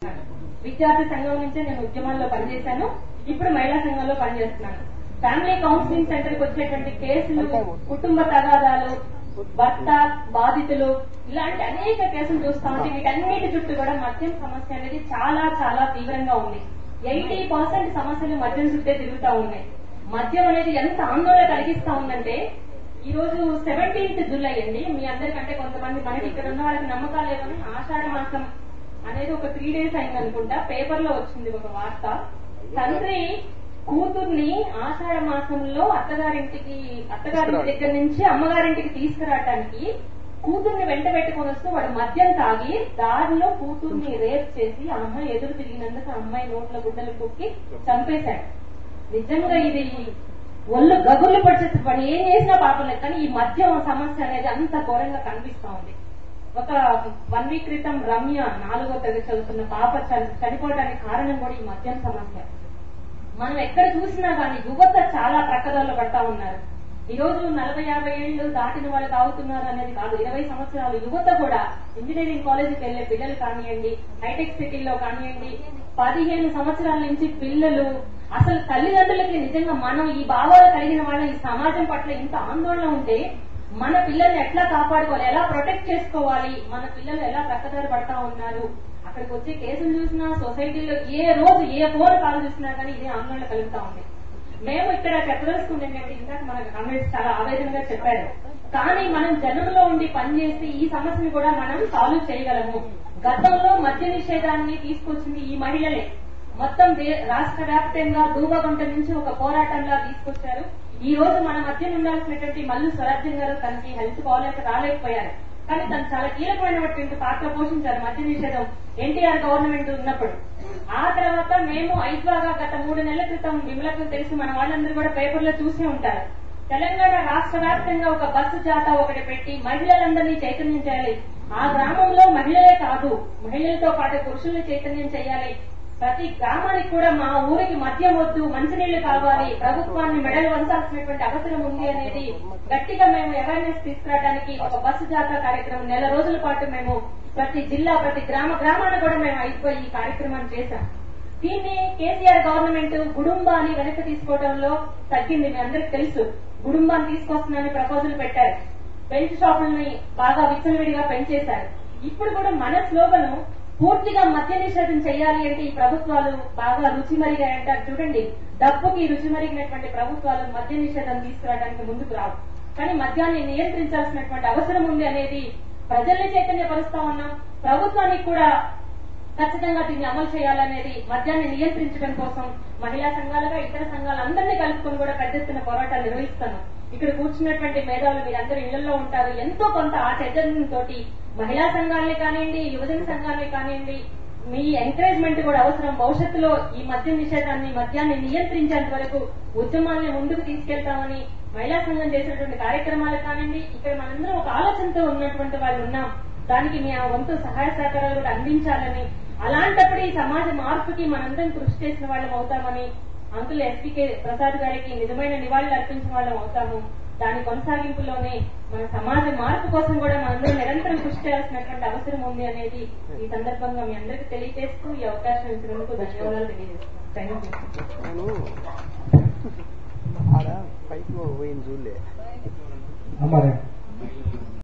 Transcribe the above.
విద్యార్థి సంఘం నుంచే నేను ఉద్యమాల్లో పనిచేశాను ఇప్పుడు మహిళా సంఘంలో పనిచేస్తున్నాను ఫ్యామిలీ కౌన్సిలింగ్ సెంటర్ కి వచ్చేటువంటి కేసులు కుటుంబ తగాదాలు భర్త బాధితులు ఇలాంటి అనేక కేసులు చూస్తా ఉంటే వీటన్నిటి చుట్టూ కూడా మద్యం సమస్య అనేది చాలా చాలా తీవ్రంగా ఉంది ఎయిటీ పర్సెంట్ సమస్యలు మద్యం చుట్టే తిరుగుతా ఉన్నాయి మద్యం అనేది ఎంత ఆందోళన కలిగిస్తా ఉందంటే ఈ రోజు సెవెంటీన్త్ జూలై అండి మీ అందరికంటే కొంతమంది మనకి ఇక్కడ ఉన్న వాళ్ళకి నమ్మకాలు లేవని ఆషాఢ మాసం అనేది ఒక త్రీ డేస్ అయింది అనుకుంటా పేపర్ లో వచ్చింది ఒక వార్త తండ్రి కూతుర్ని ఆషాఢ మాసంలో అత్తగారింటికి అత్తగారింటి దగ్గర నుంచి అమ్మగారింటికి తీసుకురావటానికి కూతుర్ని వెంట పెట్టుకొని వస్తూ వాడు మద్యం తాగి దారిలో కూతుర్ని రేప్ చేసి ఆ అమ్మాయి ఎదురు తిరిగినందుకు ఆ అమ్మాయి నోట్ల గుడ్డలు కుక్కి చంపేశాడు నిజంగా ఇది ఒళ్ళు గగుర్లు పడిచేసి పని ఏం చేసినా పాపం లేదు కానీ ఈ మద్యం సమస్య అనేది అంత ఘోరంగా కనిపిస్తా ఉంది ఒక వన్ వీక్ క్రితం రమ్య నాలుగో తరగతి చదువుతున్న పాప చని- చనిపోవడానికి కారణం కూడా ఈ మద్యం సమస్య మనం ఎక్కడ చూసినా కానీ యువత చాలా ప్రక్కదాల్లో పడతా ఉన్నారు ఈ రోజు నలభై యాభై ఏళ్లు దాటిన వాళ్ళు తాగుతున్నారు అనేది కాదు ఇరవై సంవత్సరాల యువత కూడా ఇంజనీరింగ్ కాలేజీకి వెళ్లే పిల్లలు కానివ్వండి హైటెక్ సిటీలో కానివ్వండి పదిహేను సంవత్సరాల నుంచి పిల్లలు అసలు తల్లిదండ్రులకి నిజంగా మనం ఈ భావాలు కలిగిన వాళ్ళ ఈ సమాజం పట్ల ఇంత ఆందోళన ఉంటే మన పిల్లల్ని ఎట్లా కాపాడుకోవాలి ఎలా ప్రొటెక్ట్ చేసుకోవాలి మన పిల్లలు ఎలా ప్రక్కదారి పడతా ఉన్నారు అక్కడికి వచ్చే కేసులు చూసినా సొసైటీలో ఏ రోజు ఏ ఫోన్ కాల్ చూసినా కానీ ఇదే ఆందోళన కలుగుతా ఉంది మేము ఇక్కడ చెప్పదలుచుకుంటే ఇందాక మన కామెంట్స్ చాలా ఆవేదనగా చెప్పారు కానీ మనం జనంలో ఉండి పనిచేసి ఈ సమస్యను కూడా మనం సాల్వ్ చేయగలము గతంలో మద్య నిషేధాన్ని తీసుకొచ్చింది ఈ మహిళలే మొత్తం దే- రాష్ట్ర వ్యాప్తంగా దూబగుంట నుంచి ఒక పోరాటంలా తీసుకొచ్చారు ఈ రోజు మన మధ్య ఉండాల్సినటువంటి మల్లు స్వరాజ్యం గారు తనకి హెల్త్ బాగాలేక రాలేకపోయారు కానీ తను చాలా కీలకమైనటువంటి పాత్ర పోషించారు మద్య నిషేధం ఎన్టీఆర్ గవర్నమెంట్ ఉన్నప్పుడు ఆ తర్వాత మేము ఐద్వాగా గత మూడు నెలల క్రితం విమలకు తెలిసి మన వాళ్ళందరూ కూడా పేపర్లో చూసే ఉంటారు తెలంగాణ రాష్ట్ర వ్యాప్తంగా ఒక బస్సు జాతా ఒకటి పెట్టి మహిళలందరినీ చైతన్యం చేయాలి ఆ గ్రామంలో మహిళలే కాదు మహిళలతో పాటు పురుషుల్ని చైతన్యం చేయాలి ప్రతి గ్రామానికి కూడా మా ఊరికి మద్యం వద్దు మంచినీళ్లు కావాలి ప్రభుత్వాన్ని మెడలు వంచాల్సినటువంటి అవసరం ఉంది అనేది గట్టిగా మేము అవేర్నెస్ తీసుకురావడానికి ఒక బస్సు జాతర కార్యక్రమం నెల రోజుల పాటు మేము ప్రతి జిల్లా ప్రతి గ్రామ గ్రామాన కూడా మేము అయిపోయి ఈ కార్యక్రమాన్ని చేశాం దీన్ని కేసీఆర్ గవర్నమెంట్ గుడుంబాన్ని వెనక్కి తీసుకోవడంలో తగ్గింది మీ అందరికి తెలుసు గుడుంబాన్ని తీసుకొస్తున్నానని ప్రపోజల్ పెట్టారు బెంచ్ షాపుల్ని బాగా విచ్చలవిడిగా పెంచేశారు ఇప్పుడు కూడా మన స్లోగను పూర్తిగా మద్య నిషేధం చేయాలి అంటే ఈ ప్రభుత్వాలు బాగా రుచి మరిగాయి అంటారు చూడండి డబ్బుకి రుచి మరిగినటువంటి ప్రభుత్వాలు మద్య నిషేధం తీసుకురావడానికి ముందుకు రావు కానీ మద్యాన్ని నియంత్రించాల్సినటువంటి అవసరం ఉంది అనేది ప్రజల్ని చైతన్యపరుస్తా ఉన్నాం ప్రభుత్వానికి కూడా ఖచ్చితంగా దీన్ని అమలు చేయాలనేది మద్యాన్ని నియంత్రించడం కోసం మహిళా సంఘాలుగా ఇతర సంఘాలందరినీ కలుపుకొని కూడా పెద్ద ఎత్తున పోరాటాలు నిర్వహిస్తాను ఇక్కడ కూర్చున్నటువంటి మేధావులు మీరందరూ ఇళ్లలో ఉంటారు ఎంతో కొంత ఆ చైతన్యంతో మహిళా సంఘాలని కానివ్వండి యువజన సంఘాలని కానివ్వండి మీ ఎంకరేజ్మెంట్ కూడా అవసరం భవిష్యత్తులో ఈ మద్య నిషేధాన్ని మద్యాన్ని నియంత్రించేంత వరకు ఉద్యమాన్ని ముందుకు తీసుకెళ్తామని మహిళా సంఘం చేసినటువంటి కార్యక్రమాలు కానివ్వండి ఇక్కడ మనందరం ఒక ఆలోచనతో ఉన్నటువంటి వాళ్ళు ఉన్నాం దానికి మీ ఆ వంతు సహాయ సహకారాలు కూడా అందించాలని అలాంటప్పుడు ఈ సమాజ మార్పుకి మనందరం కృషి చేసిన వాళ్ళం అవుతామని అంకుల్ ఎస్పీకే ప్రసాద్ గారికి నిజమైన నివాళులు అర్పించిన వాళ్ళం అవుతాము దాని కొనసాగింపులోనే మన సమాజ మార్పు కోసం కూడా మనందరం నిరంతరం కృషి చేయాల్సినటువంటి అవసరం ఉంది అనేది ఈ సందర్భంగా మీ అందరికీ తెలియజేస్తూ ఈ అవకాశం ఇచ్చినందుకు ధన్యవాదాలు తెలియజేస్తున్నాను థ్యాంక్ యూ నేను ఆడ పైకి పోయింది చూడలే అమ్మారే